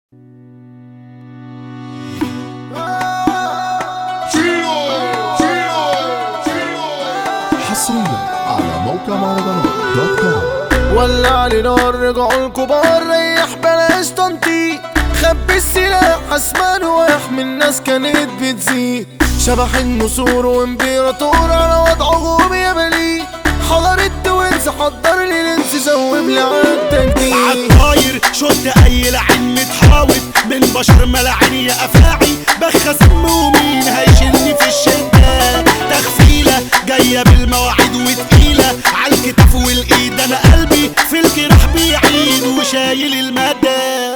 حصريا على موقع مهرجانات دوت كوم ولع لي نار رجعوا الكبار ريح بلاش تنطيط خبي السلاح اسمان ويحمي الناس كانت بتزيد شبح النسور وامبراطور على وضعهم يا بليد حضر التوينز حضر لي لينس زوم لي على التجديد عالطاير شد اي لعين متحاوط من بشر ملعين يا افاعي بخ سم ومين هيشيلني في الشده تغفيله جايه بالمواعيد وتقيله عالكتاف والايد انا قلبي في الجراح بيعيد وشايل الماده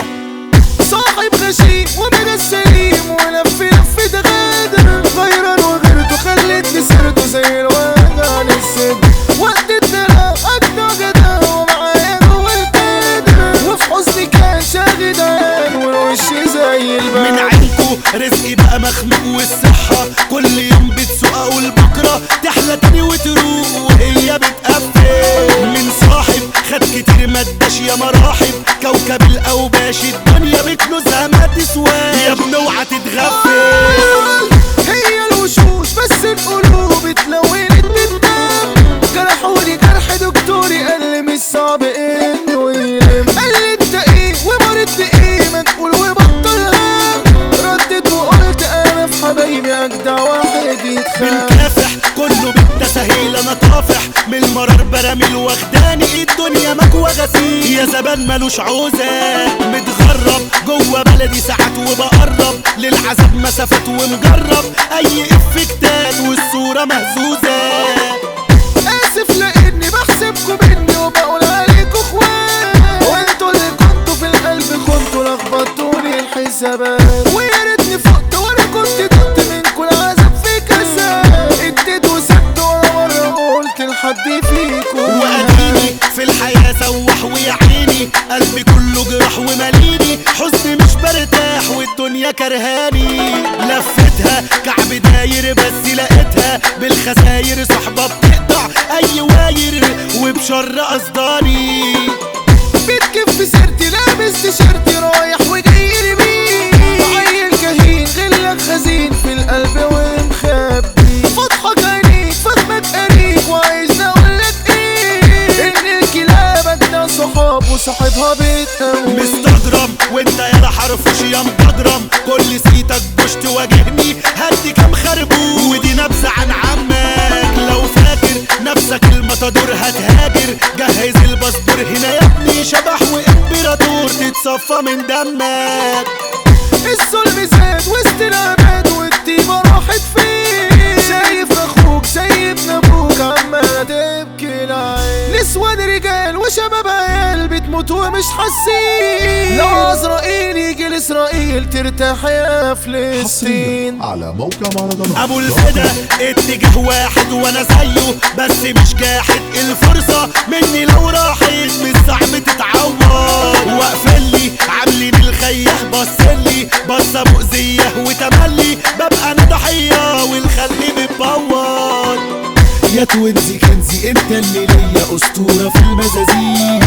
صاحب غشيم ومن السليم ولف لف ده غادر غيران وغيرته خلتني سيرته زي الواد عن السد وقت الدلع اجدع جدع ومعايا جوه القدر وفي حزني كان شاغد عين والوش زي من الباب عينكو رزقي بقى مخنوق والصحة كل يوم بتسوق اقول بكرة تحلى تاني وتروق وهي بتقفل من صاحب خد كتير ما اداش يا مراحب كوكب الاوباش الدنيا بكنوزها ما تسواش يا ابني اوعى تتغفل هي الوشوش بس القلوب اتلونت بالدم جرحوني جرح دكتوري قال لي مش صعب انه يلم قال لي انت ايه ومرضت بايه ما تقول وبطل هم ردت وقلت انا في حبايبي اجدع واحد يتخان بنكافح كله بالتسهيل انا طافح من المرار براميل واخداني الدنيا مكوى غسيل يا زمان ملوش عوزة متغرب جوه بلدي ساعات وبقرب للعذاب مسافات ومجرب اي افكتات والصورة مهزوزة اسف لاني بحسبكم اني وبقول عليكم اخوان وانتوا اللي كنتوا في القلب كنتوا لخبطتوني الحسابات ويا ريتني فقت وانا كنت ضد منكم العذاب في كساد اديت وسبت ولا مره قلت لحد فيكم واديني في الحياة سوح ويا عيني قلبي كله جراح ومليني حزني مش برتاح والدنيا كرهاني لفتها كعب داير بس لقيتها بالخساير صحبة بتقطع اي واير وبشر قصداني بتكف في سيرتي لابس تيشيرتي رايح وجاي بيه عيل كهين غلك خزين في القلب ومخبي فضحك عينيك فهمك قريب وعايزني اقولك ايه ان الكلاب اجدع صحاب وصاحبها بتقوي مستغرب وانت يا حرفوش يا مجدرم كل سيتك بوش تواجهني هدي كام خربوش ودي نبذة عن عمك لو فاكر نفسك المطادور هتهاجر جهز الباسبور هنا يا ابني شبح وامبراطور تتصفى من دمك الظلم زاد وسط العباد والطيبة راحت فين شايف اخوك زي ابن ابوك عمالة تبكي العين نسوان رجال وشباب عيال بتموت ومش حاسين لو عزرائيل يجي لاسرائيل ترتاح يا فلسطين حصريا على موقع مهرجانات ابو دوت الفدا كوم. اتجاه واحد وانا زيه بس مش جاحد الفرصة مني لو راحت مش صعب تتعوض واقفلي عاملين الخيح بصلي بصة مؤذية وتملي ببقى انا ضحية والخلق متبوظ يا توينزي كنزي انت اللي ليا اسطورة في المزازين